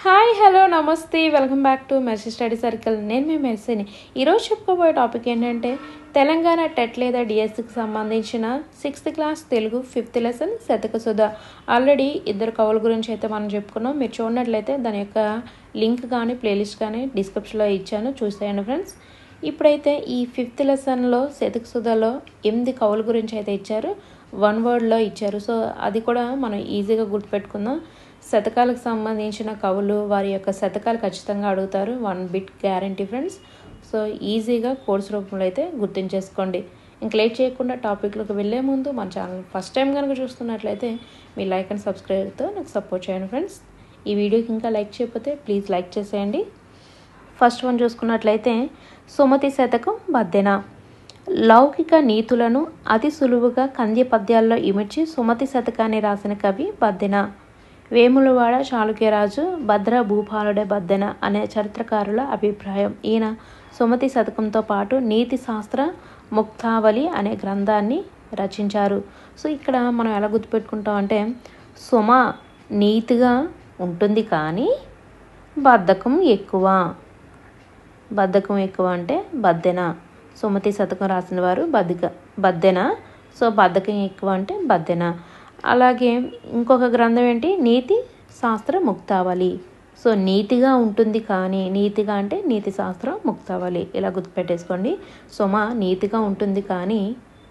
hi hello నమస్తే welcome back to Mercy study circle నేను మీ మెర్సీని ఈరోజు చెప్పుకోబోయే టాపిక్ ఏంటంటే తెలంగాణ టెట్ లేదా డిఎస్సికి సంబంధించిన sixth class Telugu fifth lesson Shataka Sudha already ఇద్దరు కవుల గురించి అయితే మనం చెప్పుకున్నాం మీరు చూడనట్లయితే దాని యొక్క లింక్ కానీ ప్లేలిస్ట్ కానీ డిస్క్రిప్షన్లో ఇచ్చాను చూసేయండి ఫ్రెండ్స్ ఇప్పుడైతే ఈ ఫిఫ్త్ లెసన్లో శతక సుధలో ఎనిమిది కవుల గురించి అయితే ఇచ్చారు వన్ వర్డ్లో ఇచ్చారు సో అది కూడా మనం ఈజీగా గుర్తుపెట్టుకుందాం శతకాలకు సంబంధించిన కవులు వారి యొక్క శతకాలు ఖచ్చితంగా అడుగుతారు one bit guarantee friends so ఈజీగా కోర్స్ రూపంలో అయితే గుర్తించేసుకోండి ఇంక లేట్ చేయకుండా టాపిక్లోకి వెళ్ళే ముందు మన ఛానల్ ఫస్ట్ టైం కనుక చూస్తున్నట్లయితే మీ లైక్ అండ్ సబ్స్క్రైబ్తో నాకు సపోర్ట్ చేయండి ఫ్రెండ్స్ ఈ వీడియోకి ఇంకా లైక్ చేయకపోతే ప్లీజ్ లైక్ చేసేయండి ఫస్ట్ వన్ చూసుకున్నట్లయితే సుమతి శతకం బద్దెన లౌకిక నీతులను అతి సులువుగా కంద్య పద్యాల్లో ఇమిడ్చి సుమతి శతకాన్ని రాసిన కవి బద్దెన వేములవాడ చాళుక్యరాజు భద్ర భూపాలుడే బద్దెన అనే చరిత్రకారుల అభిప్రాయం ఈయన సుమతి శతకంతో పాటు నీతి శాస్త్ర ముక్తావళి అనే గ్రంథాన్ని రచించారు సో ఇక్కడ మనం ఎలా గుర్తుపెట్టుకుంటాం అంటే సుమ నీతిగా ఉంటుంది కానీ బద్ధకం ఎక్కువ బద్ధకం ఎక్కువ అంటే బద్దెన సుమతి శతకం రాసిన వారు బద్దిక బద్దెన సో బద్ధకం ఎక్కువ అంటే బద్దెన అలాగే ఇంకొక గ్రంథం ఏంటి నీతి శాస్త్ర ముక్తావళి సో నీతిగా ఉంటుంది కానీ నీతిగా అంటే నీతి శాస్త్రం ముక్తావళి ఇలా గుర్తుపెట్టేసుకోండి సుమ నీతిగా ఉంటుంది కానీ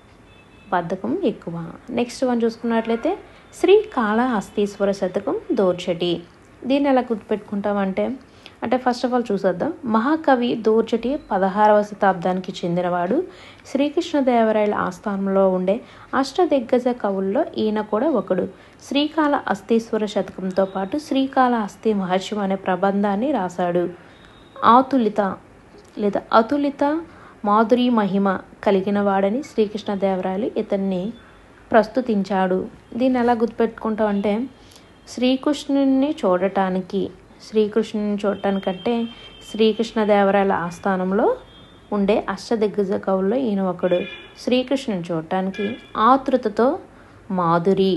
బద్ధకం ఎక్కువ నెక్స్ట్ వన్ చూసుకున్నట్లయితే శ్రీ కాళహస్తీశ్వర శతకం దోర్చటి దీన్ని ఎలా గుర్తుపెట్టుకుంటామంటే అంటే ఫస్ట్ ఆఫ్ ఆల్ చూసేద్దాం మహాకవి దూర్చటి పదహారవ శతాబ్దానికి చెందినవాడు శ్రీకృష్ణదేవరాయల ఆస్థానంలో ఉండే అష్టదిగ్గజ కవుల్లో ఈయన కూడా ఒకడు శ్రీకాళ అస్థీశ్వర శతకంతో పాటు శ్రీకాళ అస్థి మహర్షం అనే ప్రబంధాన్ని రాశాడు ఆతులిత లేదా అతులిత మాధురి మహిమ కలిగిన వాడని శ్రీకృష్ణదేవరాయలు ఇతన్ని ప్రస్తుతించాడు దీన్ని ఎలా గుర్తుపెట్టుకుంటామంటే శ్రీకృష్ణుని చూడటానికి శ్రీకృష్ణుని చూడటానికంటే శ్రీకృష్ణదేవరాయల ఆస్థానంలో ఉండే అష్టదిగ్గజ కవుల్లో ఈయన ఒకడు శ్రీకృష్ణుని చూడటానికి ఆతృతతో మాధురి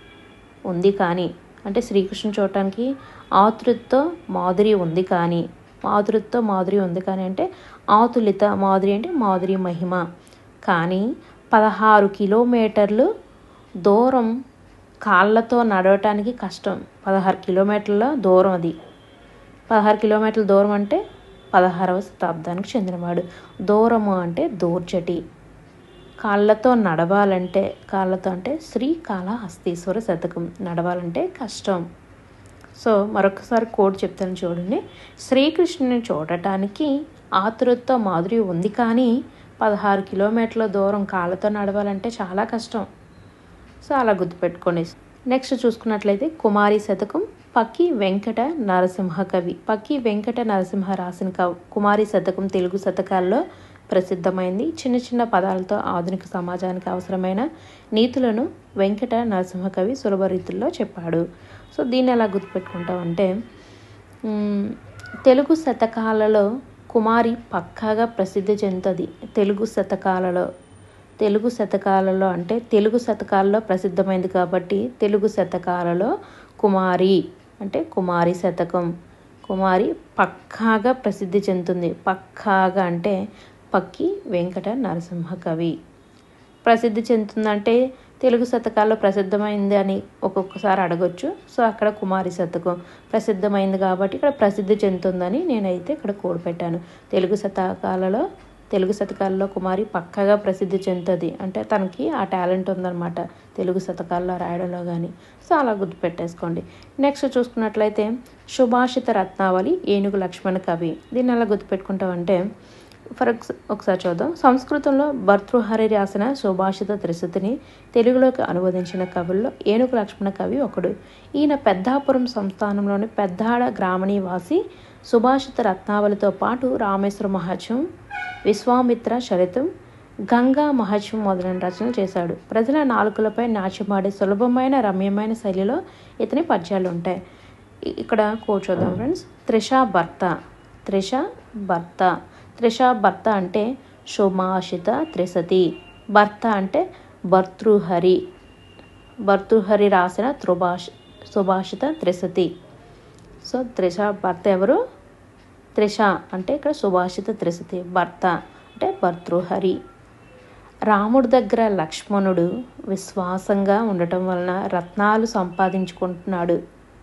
ఉంది కానీ అంటే శ్రీకృష్ణుని చూడటానికి ఆతృతతో మాధురి ఉంది కానీ మాధురితో మాధురి ఉంది కానీ అంటే ఆతులిత మాధురి అంటే మాధురి మహిమ కానీ పదహారు కిలోమీటర్లు దూరం కాళ్ళతో నడవటానికి కష్టం పదహారు కిలోమీటర్ల దూరం అది పదహారు కిలోమీటర్ల దూరం అంటే పదహారవ శతాబ్దానికి చెందినవాడు దూరము అంటే దూర్చటి కాళ్ళతో నడవాలంటే కాళ్ళతో అంటే శ్రీకాళహస్తీశ్వర శతకం నడవాలంటే కష్టం సో మరొకసారి కోడ్ చెప్తాను చూడండి శ్రీకృష్ణుని చూడటానికి ఆతురతో మాధురి ఉంది కానీ పదహారు కిలోమీటర్ల దూరం కాళ్ళతో నడవాలంటే చాలా కష్టం సో అలా గుర్తుపెట్టుకోండి నెక్స్ట్ చూసుకున్నట్లయితే కుమారి శతకం పక్కి వెంకట నరసింహ కవి పక్కి వెంకట నరసింహ రాసిన కవి కుమారి శతకం తెలుగు శతకాల్లో ప్రసిద్ధమైంది చిన్న చిన్న పదాలతో ఆధునిక సమాజానికి అవసరమైన నీతులను వెంకట నరసింహ కవి సులభ రీతుల్లో చెప్పాడు సో దీన్ని ఎలా గుర్తుపెట్టుకుంటామంటే తెలుగు శతకాలలో కుమారి పక్కాగా ప్రసిద్ధి చెందుతుంది తెలుగు శతకాలలో తెలుగు శతకాలలో అంటే తెలుగు శతకాలలో ప్రసిద్ధమైంది కాబట్టి తెలుగు శతకాలలో కుమారి అంటే కుమారి శతకం కుమారి పక్కాగా ప్రసిద్ధి చెందుతుంది పక్కాగా అంటే పక్కి వెంకట నరసింహ కవి ప్రసిద్ధి చెందుతుందంటే తెలుగు శతకాల్లో ప్రసిద్ధమైంది అని ఒక్కొక్కసారి అడగొచ్చు సో అక్కడ కుమారి శతకం ప్రసిద్ధమైంది కాబట్టి ఇక్కడ ప్రసిద్ధి చెందుతుందని నేనైతే ఇక్కడ కోడ్ పెట్టాను తెలుగు శతకాలలో తెలుగు శతకాల్లో కుమారి పక్కగా ప్రసిద్ధి చెందుతుంది అంటే తనకి ఆ టాలెంట్ ఉందన్నమాట తెలుగు శతకాల్లో రాయడంలో కానీ సో అలా గుర్తుపెట్టేసుకోండి నెక్స్ట్ చూసుకున్నట్లయితే సుభాషిత రత్నావళి ఏనుగు లక్ష్మణ కవి దీన్ని ఎలా గుర్తుపెట్టుకుంటామంటే ఫర్ ఒకసారి చూద్దాం సంస్కృతంలో భర్తృహరి రాసిన సుభాషిత త్రిశతిని తెలుగులోకి అనువదించిన కవుల్లో ఏనుగు లక్ష్మణ కవి ఒకడు ఈయన పెద్దాపురం సంస్థానంలోని పెద్దాడ గ్రామణివాసి సుభాషిత రత్నావళితో పాటు రామేశ్వర మహాత్యం విశ్వామిత్ర చరితం గంగా మహత్యం మొదలైన రచనలు చేశాడు ప్రజల నాలుకలపై నాట్యమాడే సులభమైన రమ్యమైన శైలిలో ఇతని పద్యాలు ఉంటాయి ఇక్కడ కూర్చోదాం ఫ్రెండ్స్ త్రిష భర్త త్రిష భర్త త్రిష భర్త అంటే సుమాషిత త్రిసతి భర్త అంటే భర్తృహరి భర్తృహరి రాసిన త్రుభాష సుభాషిత త్రిసతి సో త్రిష భర్త ఎవరు త్రిష అంటే ఇక్కడ సుభాషిత త్రిశతి భర్త అంటే భర్తృహరి రాముడి దగ్గర లక్ష్మణుడు విశ్వాసంగా ఉండటం వలన రత్నాలు సంపాదించుకుంటున్నాడు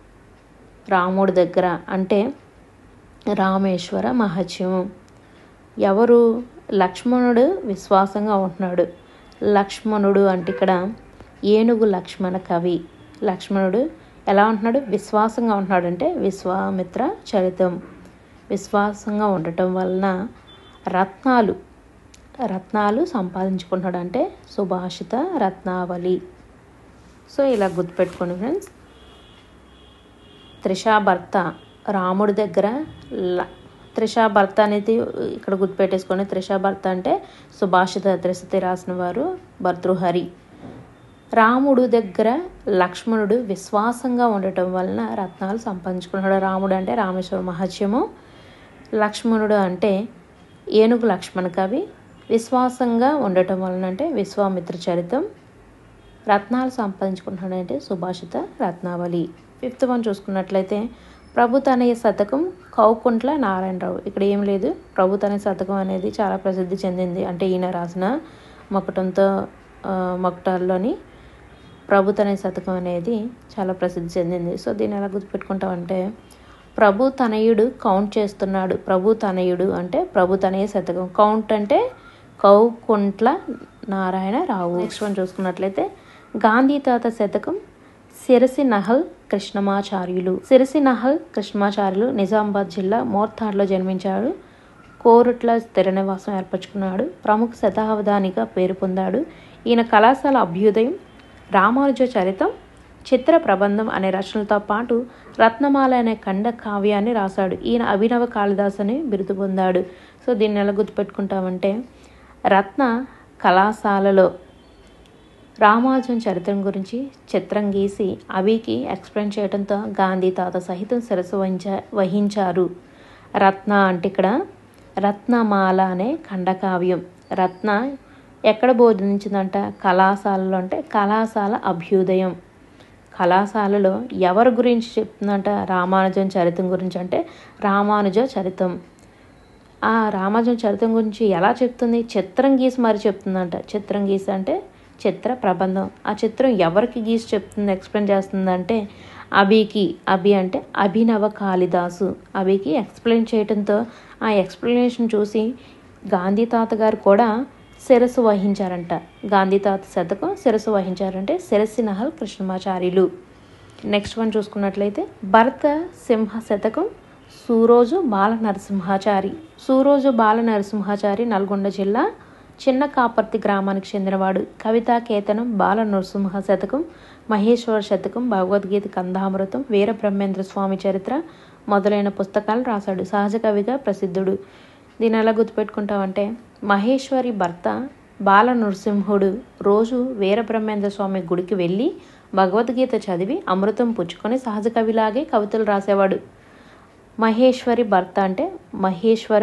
రాముడి దగ్గర అంటే రామేశ్వర మహత్యం ఎవరు లక్ష్మణుడు విశ్వాసంగా ఉంటున్నాడు లక్ష్మణుడు అంటే ఇక్కడ ఏనుగు లక్ష్మణ కవి లక్ష్మణుడు ఎలా ఉంటున్నాడు విశ్వాసంగా ఉంటున్నాడు అంటే విశ్వామిత్ర చరితం విశ్వాసంగా ఉండటం వలన రత్నాలు రత్నాలు సంపాదించుకుంటున్నాడు అంటే సుభాషిత రత్నావళి సో ఇలా గుర్తుపెట్టుకోండి ఫ్రెండ్స్ త్రిషా భర్త రాముడి దగ్గర ల- త్రిషా భర్త అనేది ఇక్కడ గుర్తుపెట్టేసుకొని త్రిషా భర్త అంటే సుభాషిత త్రిశతి రాసిన వారు భర్తృహరి రాముడు దగ్గర లక్ష్మణుడు విశ్వాసంగా ఉండటం వలన రత్నాలు సంపాదించుకున్నాడు రాముడు అంటే రామేశ్వర మహత్యము లక్ష్మణుడు అంటే ఏనుగు లక్ష్మణ కవి విశ్వాసంగా ఉండటం వలన అంటే విశ్వామిత్ర చరితం రత్నాలు సంపాదించుకుంటున్నాడు అంటే సుభాషిత రత్నావళి ఫిఫ్త్ వన్ చూసుకున్నట్లయితే ప్రభు తనయ శతకం కౌకుంట్ల నారాయణరావు ఇక్కడ ఏం లేదు ప్రభు తనయ శతకం అనేది చాలా ప్రసిద్ధి చెందింది అంటే ఈయన రాసిన మకుటంతో ఆ, మకుటాల్లోని ప్రభు తనయ శతకం అనేది చాలా ప్రసిద్ధి చెందింది సో దీన్ని ఎలా గుర్తుపెట్టుకుంటామంటే ప్రభు తనయుడు కౌంట్ చేస్తున్నాడు ప్రభు తనయుడు అంటే ప్రభు తనయ శతకం కౌంట్ అంటే కౌకుంట్ల నారాయణ రావు నెక్స్ట్ వన్ చూసుకున్నట్లయితే గాంధీ తాత శతకం సిరసి నహల్ కృష్ణమాచార్యులు సిరసి నహల్ కృష్ణమాచార్యులు నిజామాబాద్ జిల్లా మోర్తాడ్లో జన్మించాడు కోరుట్ల స్థిర నివాసం ఏర్పరచుకున్నాడు ప్రముఖ శతావధానిగా పేరు పొందాడు ఈయన కళాశాల అభ్యుదయం రామానుజ చరితం చిత్ర ప్రబంధం అనే రచనలతో పాటు రత్నమాల అనే ఖండ కావ్యాన్ని రాశాడు ఈయన అభినవ కాళిదాస్ అని బిరుదు పొందాడు సో దీన్ని ఎలా గుర్తుపెట్టుకుంటామంటే రత్న కళాశాలలో రామానుజన్ చరిత్రం గురించి చిత్రం గీసి అవికి ఎక్స్ప్లెయిన్ చేయడంతో గాంధీ తాత సహితం శిరస్సు వహించ వహించారు రత్న అంటే ఇక్కడ రత్నమాల అనే ఖండకావ్యం రత్న ఎక్కడ బోధించిందంట కళాశాలలో అంటే కళాశాల అభ్యుదయం కళాశాలలో ఎవరి గురించి చెప్తుందంట రామానుజన్ చరిత్రం గురించి అంటే రామానుజ చరితం ఆ రామానుజన్ చరిత్రం గురించి ఎలా చెప్తుంది చిత్రం గీసి మరి చెప్తుందంట చిత్రం గీసి అంటే చిత్ర ప్రబంధం ఆ చిత్రం ఎవరికి గీసి చెప్తుంది ఎక్స్ప్లెయిన్ చేస్తుందంటే అభికి అభి అంటే అభినవ కాళిదాసు అభికి ఎక్స్ప్లెయిన్ చేయడంతో ఆ ఎక్స్ప్లెనేషన్ చూసి గాంధీ తాత గారు కూడా శిరస్సు వహించారంట గాంధీ తాత శతకం శిరస్సు వహించారంటే శిరస్సి నహల్ కృష్ణమాచార్యులు నెక్స్ట్ వన్ చూసుకున్నట్లయితే భరత సింహ శతకం సూరోజు బాల నరసింహాచారి సూరోజు బాల నరసింహాచారి నల్గొండ జిల్లా చిన్న కాపర్తి గ్రామానికి చెందినవాడు కవితా కేతనం బాల నరసింహ శతకం మహేశ్వర శతకం భగవద్గీత కందామృతం వీర బ్రహ్మేంద్ర స్వామి చరిత్ర మొదలైన పుస్తకాలు రాశాడు సహజ కవిగా ప్రసిద్ధుడు దీన్ని ఎలా గుర్తుపెట్టుకుంటామంటే మహేశ్వరి భర్త బాల నరసింహుడు రోజు వీరబ్రహ్మేంద్ర స్వామి గుడికి వెళ్ళి భగవద్గీత చదివి అమృతం పుచ్చుకొని సహజ కవిలాగే కవితలు రాసేవాడు మహేశ్వరి భర్త అంటే మహేశ్వర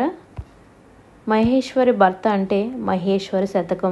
మహేశ్వరి భర్త అంటే మహేశ్వరి శతకం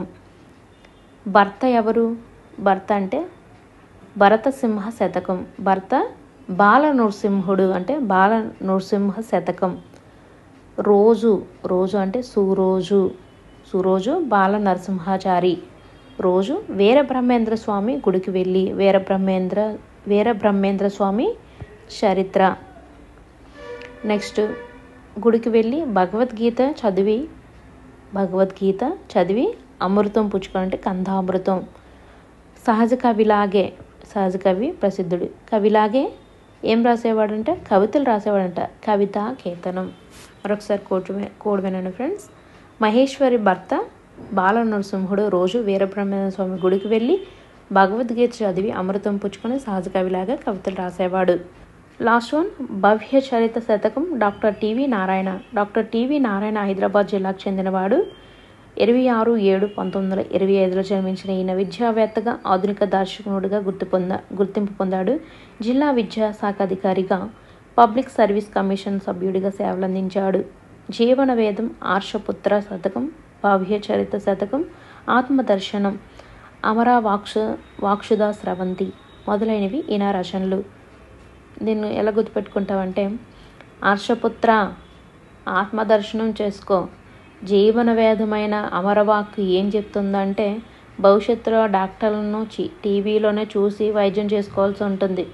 భర్త ఎవరు భర్త అంటే భరత సింహ శతకం భర్త బాల నృసింహుడు అంటే బాల నృసింహ శతకం రోజు రోజు అంటే సురోజు సురోజు బాల నరసింహాచారి రోజు వీరబ్రహ్మేంద్ర స్వామి గుడికి వెళ్ళి వీరబ్రహ్మేంద్ర వీరబ్రహ్మేంద్ర స్వామి చరిత్ర నెక్స్ట్ గుడికి వెళ్ళి భగవద్గీత చదివి భగవద్గీత చదివి అమృతం పుచ్చుకోవాలంటే కందామృతం సహజ కవిలాగే సహజ కవి ప్రసిద్ధుడు కవిలాగే ఏం రాసేవాడంటే కవితలు రాసేవాడంట కవిత కేతనం మరొకసారి కోడ్ కోడ్ వినండి ఫ్రెండ్స్ మహేశ్వరి భర్త బాల నరసింహుడు రోజు వీరబ్రహ్మేంద్ర స్వామి గుడికి వెళ్ళి భగవద్గీత చదివి అమృతం పుచ్చుకొని సహజ కవిలాగా కవితలు రాసేవాడు last one Bhavya Charita Shatakam doctor TV Narayana doctor TV Narayana Hyderabad జిల్లాకు చెందినవాడు ఇరవై ఆరు ఏడు పంతొమ్మిది వందల ఇరవై ఐదులో జన్మించిన ఈయన విద్యావేత్తగా ఆధునిక దార్శనికుడిగా గుర్తు పొంద గుర్తింపు పొందాడు జిల్లా విద్యాశాఖ అధికారిగా పబ్లిక్ సర్వీస్ కమిషన్ సభ్యుడిగా సేవలందించాడు జీవన వేదం ఆర్షపుత్ర శతకం భవ్య చరిత శతకం ఆత్మదర్శనం అమరా వాక్ష వాక్షుదా స్రవంతి మొదలైనవి ఈయన రచనలు దీన్ని ఎలా గుర్తుపెట్టుకుంటావంటే హర్షపుత్ర ఆత్మదర్శనం చేసుకో జీవన వేదమైన అమరవాక్ ఏం చెప్తుందంటే భవిష్యత్తులో డాక్టర్లను చి- టీవీలోనే చూసి వైద్యం చేసుకోవాల్సి ఉంటుంది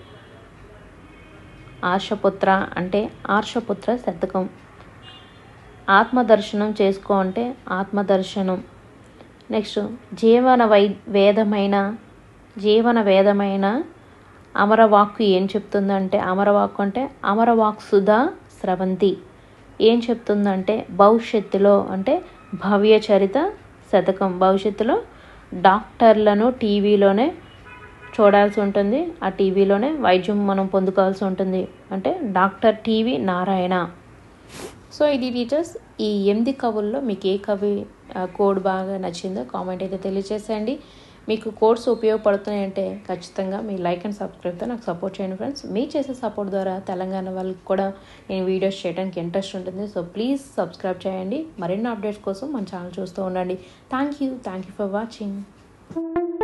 ఆర్షపుత్ర అంటే ఆర్షపుత్ర శతకం ఆత్మదర్శనం చేసుకో అంటే ఆత్మదర్శనం నెక్స్ట్ జీవన వై వేదమైన జీవన వేదమైన అమరవాక్కు ఏం చెప్తుందంటే అమరవాక్కు అంటే అమరవాక్ సుధా స్రవంతి ఏం చెప్తుందంటే భవిష్యత్తులో అంటే భవ్య చరిత శతకం భవిష్యత్తులో డాక్టర్లను టీవీలోనే చూడాల్సి ఉంటుంది ఆ టీవీలోనే వైద్యం మనం పొందుకోవాల్సి ఉంటుంది అంటే డాక్టర్ టీవీ నారాయణ సో ఇది టీచర్స్ ఈ ఎనిమిది కవుల్లో మీకు ఏ కవి ఆ, కోడ్ బాగా నచ్చిందో కామెంట్ అయితే తెలియజేసేయండి మీకు కోడ్స్ ఉపయోగపడుతున్నాయంటే ఖచ్చితంగా మీ లైక్ అండ్ సబ్స్క్రైబ్తో నాకు సపోర్ట్ చేయండి ఫ్రెండ్స్ మీ చేసే సపోర్ట్ ద్వారా తెలంగాణ వాళ్ళకి కూడా నేను వీడియోస్ చేయడానికి ఇంట్రెస్ట్ ఉంటుంది సో ప్లీజ్ సబ్స్క్రైబ్ చేయండి మరిన్ని అప్డేట్స్ కోసం మన ఛానల్ చూస్తూ ఉండండి thank you thank you for watching